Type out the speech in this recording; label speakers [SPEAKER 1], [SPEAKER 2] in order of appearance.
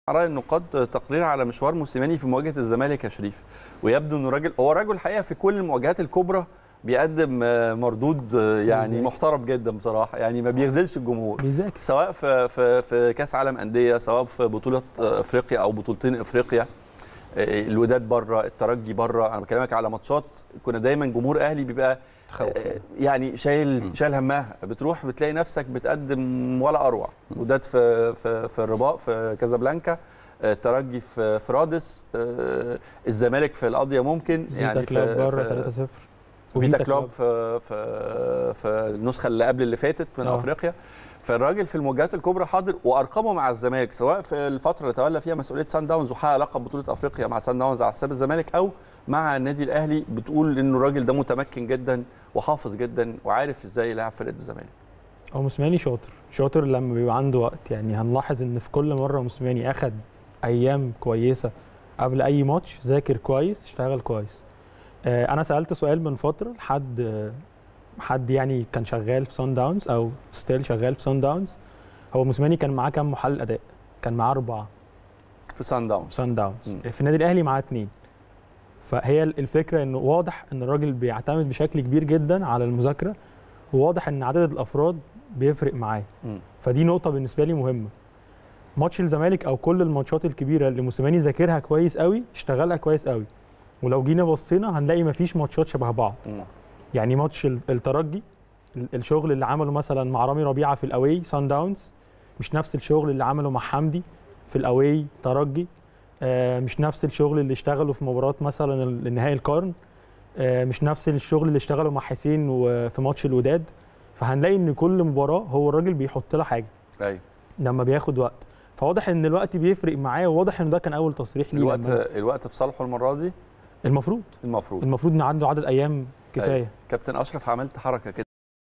[SPEAKER 1] آراء النقاد تقرير على مشوار موسيماني في مواجهه الزمالك يا شريف ويبدو انه راجل هو راجل الحقيقه في كل المواجهات الكبرى بيقدم آه، مردود آه، يعني
[SPEAKER 2] بيذاكر.
[SPEAKER 1] محترم جدا بصراحه يعني ما بيخذلش الجمهور
[SPEAKER 2] بيذاكر
[SPEAKER 1] سواء في في في كاس عالم انديه سواء في بطوله آه، افريقيا او بطولتين افريقيا آه، الوداد بره الترجي بره انا بكلمك على ماتشات كنا دايما جمهور اهلي بيبقى
[SPEAKER 3] تخوف
[SPEAKER 1] آه، يعني شايل شايل همها بتروح بتلاقي نفسك بتقدم ولا اروع وداد في في في الرباط في كازابلانكا آه، الترجي في في رادس آه، الزمالك في القضيه ممكن
[SPEAKER 2] فيتا
[SPEAKER 1] يعني
[SPEAKER 2] كلوب
[SPEAKER 1] في
[SPEAKER 2] بره
[SPEAKER 1] في
[SPEAKER 2] 3-0
[SPEAKER 1] فيتا كلوب في في في النسخه اللي قبل اللي فاتت من
[SPEAKER 2] آه.
[SPEAKER 1] افريقيا فالراجل في المواجهات الكبرى حاضر وارقامه مع الزمالك سواء في الفتره اللي تولى فيها مسؤوليه سان داونز وحقق لقب بطوله افريقيا مع سان داونز على حساب الزمالك او مع النادي الاهلي بتقول انه الراجل ده متمكن جدا وحافظ جدا وعارف ازاي يلعب فرقه الزمالك
[SPEAKER 2] هو موسيماني شاطر شاطر لما بيبقى عنده وقت يعني هنلاحظ ان في كل مره موسيماني اخد ايام كويسه قبل اي ماتش ذاكر كويس اشتغل كويس آه، انا سالت سؤال من فتره لحد آه، حد يعني كان شغال في سان داونز او ستيل شغال في سان داونز هو موسيماني كان معاه كام محلل اداء كان معاه اربعه
[SPEAKER 1] في سان داونز
[SPEAKER 2] في سان داونز
[SPEAKER 1] مم.
[SPEAKER 2] في النادي الاهلي معاه اثنين فهي الفكره انه واضح ان الراجل بيعتمد بشكل كبير جدا على المذاكره وواضح ان عدد الافراد بيفرق معاه
[SPEAKER 1] مم.
[SPEAKER 2] فدي نقطه بالنسبه لي مهمه ماتش الزمالك او كل الماتشات الكبيره اللي موسيماني ذاكرها كويس قوي اشتغلها كويس قوي ولو جينا بصينا هنلاقي مفيش ماتشات شبه بعض
[SPEAKER 1] مم.
[SPEAKER 2] يعني ماتش ال- الترجي ال- الشغل اللي عمله مثلا مع رامي ربيعه في الاواي سان داونز مش نفس الشغل اللي عمله مع حمدي في الاواي ترجي آه، مش نفس الشغل اللي اشتغله في مباراه مثلا ال- نهائي القرن آه، مش نفس الشغل اللي اشتغله مع حسين وفي ماتش الوداد فهنلاقي ان كل مباراه هو الراجل بيحط لها حاجه
[SPEAKER 1] ايوه
[SPEAKER 2] لما بياخد وقت فواضح ان الوقت بيفرق معاه وواضح ان ده كان اول تصريح ليه
[SPEAKER 1] الوقت
[SPEAKER 2] لما-
[SPEAKER 1] الوقت في صالحه المره دي
[SPEAKER 2] المفروض
[SPEAKER 1] المفروض
[SPEAKER 2] المفروض ان عنده عدد ايام كفايه
[SPEAKER 1] كابتن اشرف عملت حركه كده